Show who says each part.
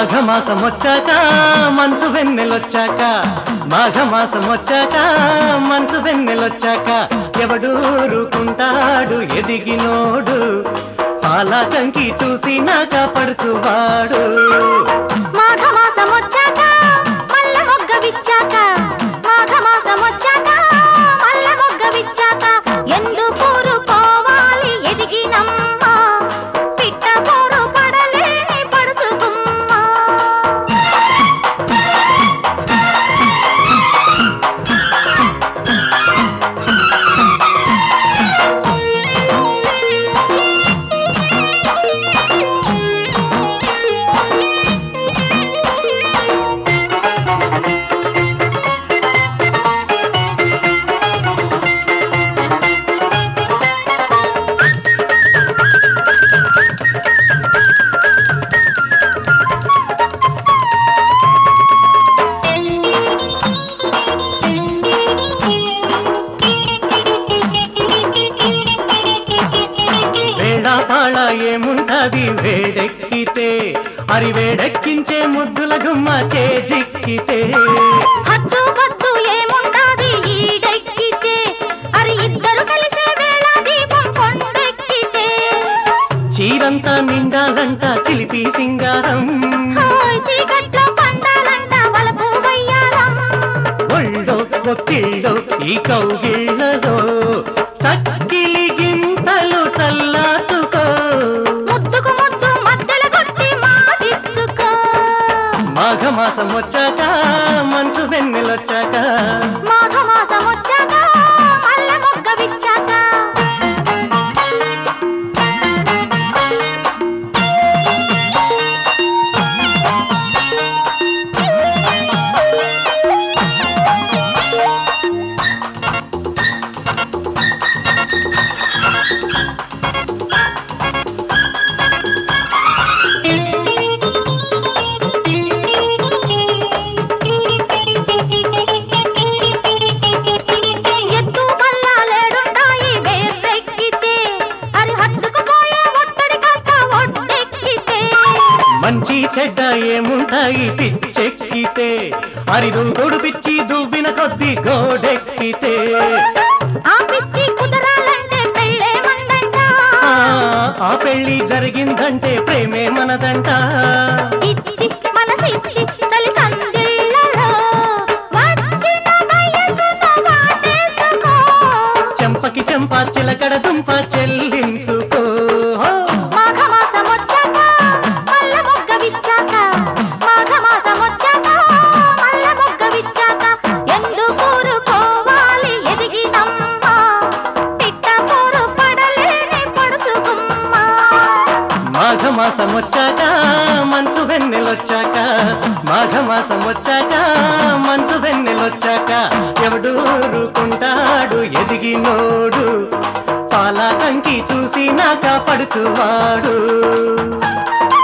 Speaker 1: మాఘమాసం వచ్చాక మంచు వెన్నెలొచ్చాక మాఘమాసం వచ్చాక మంచు వెన్నెలొచ్చాక ఎవడూరుకుంటాడు ఎదిగినోడు పాలకంకి చూసి నాక పడుచువాడు
Speaker 2: మాఘమాసం వచ్చాక మల్ల మొగ్గ విచ్చాక మాఘమాసం వచ్చాక మల్ల మొగ్గ విచ్చాక ఎందు కూరుకోవాలి ఎదిగినమ్మ పిట్ట పోరు పడలేని పడుచుకుమ్మ
Speaker 1: వేళాపాళ ఏముంటది వేడెక్కితే అరి వేడెక్కించే ముద్దుల గుమ్మ చేజిక్కితే
Speaker 2: హద్దు బద్దు ఏముండాది ఈడెక్కితే అరి ఇద్దరు కలిసే వేళ దీపం కొండెక్కితే
Speaker 1: చీరంతా నిండాలంట చిలిపి సింగారం
Speaker 2: హాయ్ చీకట్లో పండాలంట వలపు వయ్యారం
Speaker 1: ఒళ్ళో ఒత్తిళ్ళో ఈ కౌగిళ్ళలో సక్కిలి గింతలు చల్లాచుకో
Speaker 2: ముద్దుకు ముద్దు మద్దెల కొట్టి మాటిచ్చుకో
Speaker 1: మాఘమాసం వచ్చాక మంచు వెన్నెలొచ్చాక
Speaker 2: మాఘమాసం వచ్చాక మల్లె మొగ్గ విచ్చాక ఎత్తు పల్లాలేడుంటాయి వేర్రెక్కితే అరి హత్తుకుపోయే ఒట్టడి కాస్త ఒట్టెక్కితే
Speaker 1: మంచి చెడ్డ ఏముంటాయి పిచ్చెక్కితే అరిదుగుడు పిచ్చి దువ్విన కొద్ది గోడెక్కితే
Speaker 2: ఆ పిచ్చి కుదరాలంటే పెళ్ళే మందంట
Speaker 1: ఆ, ఆ పెళ్లి జరిగిందంటే ప్రేమే మనదంట
Speaker 2: ఇచ్చి మనసిచ్చి చలి సందిళ్ళలో వచ్చిన వయసును వాటేసుకో
Speaker 1: చెంపకి చెంప చిలకడ దుంప చెల్లించుకో
Speaker 2: మాఘమాసం వచ్చాక మల్ల మొగ్గ విచ్చాక మాఘమాసం వచ్చాక మల్ల మొగ్గ విచ్చాక ఎందు కూరుకోవాలి ఎదిగినమ్మ పిట్ట పోరు పడలేని పడుచుకుమ్మ
Speaker 1: మాఘమాసం వచ్చాక మంచు వెన్నెలొచ్చాక మాఘమాసం వచ్చాక మంచు వెన్నెలొచ్చాక ఎవడూరుకుంటాడు ఎదిగినోడు పాలాకంకి చూసి నాక పడుచువాడు